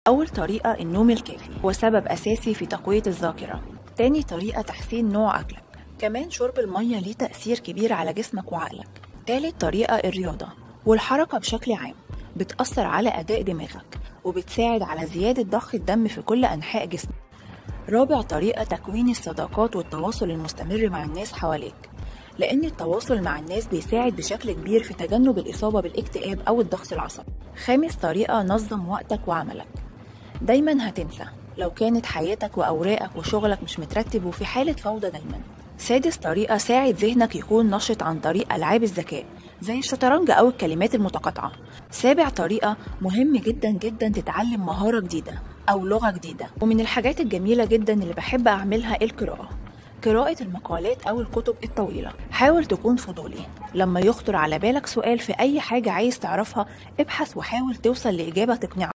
أول طريقة النوم الكافي هو سبب أساسي في تقوية الذاكرة تاني طريقة تحسين نوع أكلك كمان شرب المية ليه تأثير كبير على جسمك وعقلك تالت طريقة الرياضة والحركة بشكل عام بتأثر على أداء دماغك وبتساعد على زيادة ضخ الدم في كل أنحاء جسمك رابع طريقة تكوين الصداقات والتواصل المستمر مع الناس حواليك لأن التواصل مع الناس بيساعد بشكل كبير في تجنب الإصابة بالاكتئاب أو الضغط العصبي خامس طريقة نظم وقتك وعملك دايما هتنسى لو كانت حياتك وأوراقك وشغلك مش مترتب وفي حالة فوضى دايما سادس طريقة ساعد ذهنك يكون نشط عن طريق ألعاب الذكاء زي الشطرنج أو الكلمات المتقاطعة سابع طريقة مهم جدا جدا تتعلم مهارة جديدة أو لغة جديدة ومن الحاجات الجميلة جدا اللي بحب أعملها القراءة قراءة المقالات أو الكتب الطويلة حاول تكون فضولي لما يخطر على بالك سؤال في أي حاجة عايز تعرفها ابحث وحاول توصل لإجابة تقنعك